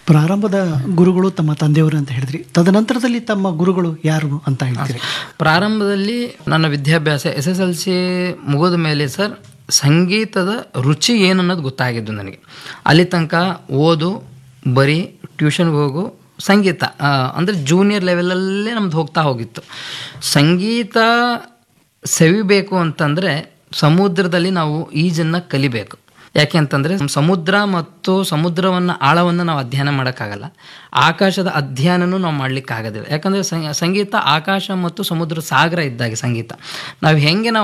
ಪ್ರಾರಂಭದ ಗುರುಗಳು ತಮ್ಮ ತಂದೆಯವರು ಅಂತ ಹೇಳಿದ್ರಿ ತದನಂತರದಲ್ಲಿ ತಮ್ಮ ಗುರುಗಳು ಯಾರು ಅಂತ ಹೇಳ್ತೀರಿ ಪ್ರಾರಂಭದಲ್ಲಿ ನನ್ನ ವಿದ್ಯಾಭ್ಯಾಸ ಎಸ್ ಎಸ್ ಎಲ್ ಸಿ ಮುಗಿದ ಮೇಲೆ ಸರ್ ಸಂಗೀತದ ರುಚಿ ಏನು ಅನ್ನೋದು ಗೊತ್ತಾಗಿದ್ದು ನನಗೆ ಅಲ್ಲಿ ತನಕ ಓದು ಬರೀ ಟ್ಯೂಷನ್ಗೆ ಹೋಗು ಸಂಗೀತ ಆ, ಅಂದರೆ ಜೂನಿಯರ್ ಲೆವೆಲಲ್ಲೇ ನಮ್ದು ಹೋಗ್ತಾ ಹೋಗಿತ್ತು ಸಂಗೀತ ಸವಿಬೇಕು ಅಂತಂದರೆ ಸಮುದ್ರದಲ್ಲಿ ನಾವು ಈಜನ್ನು ಕಲಿಬೇಕು ಯಾಕೆ ಅಂತಂದರೆ ಸಮುದ್ರ ಮತ್ತು ಸಮುದ್ರವನ್ನು ಆಳವನ್ನು ನಾವು ಅಧ್ಯಯನ ಮಾಡೋಕ್ಕಾಗಲ್ಲ ಆಕಾಶದ ಅಧ್ಯಯನನೂ ನಾವು ಮಾಡಲಿಕ್ಕಾಗೋದಿಲ್ಲ ಯಾಕಂದರೆ ಸಂಗೀತ ಆಕಾಶ ಮತ್ತು ಸಮುದ್ರ ಸಾಗರ ಇದ್ದಾಗೆ ಸಂಗೀತ ನಾವು ಹೆಂಗೆ ನಾವು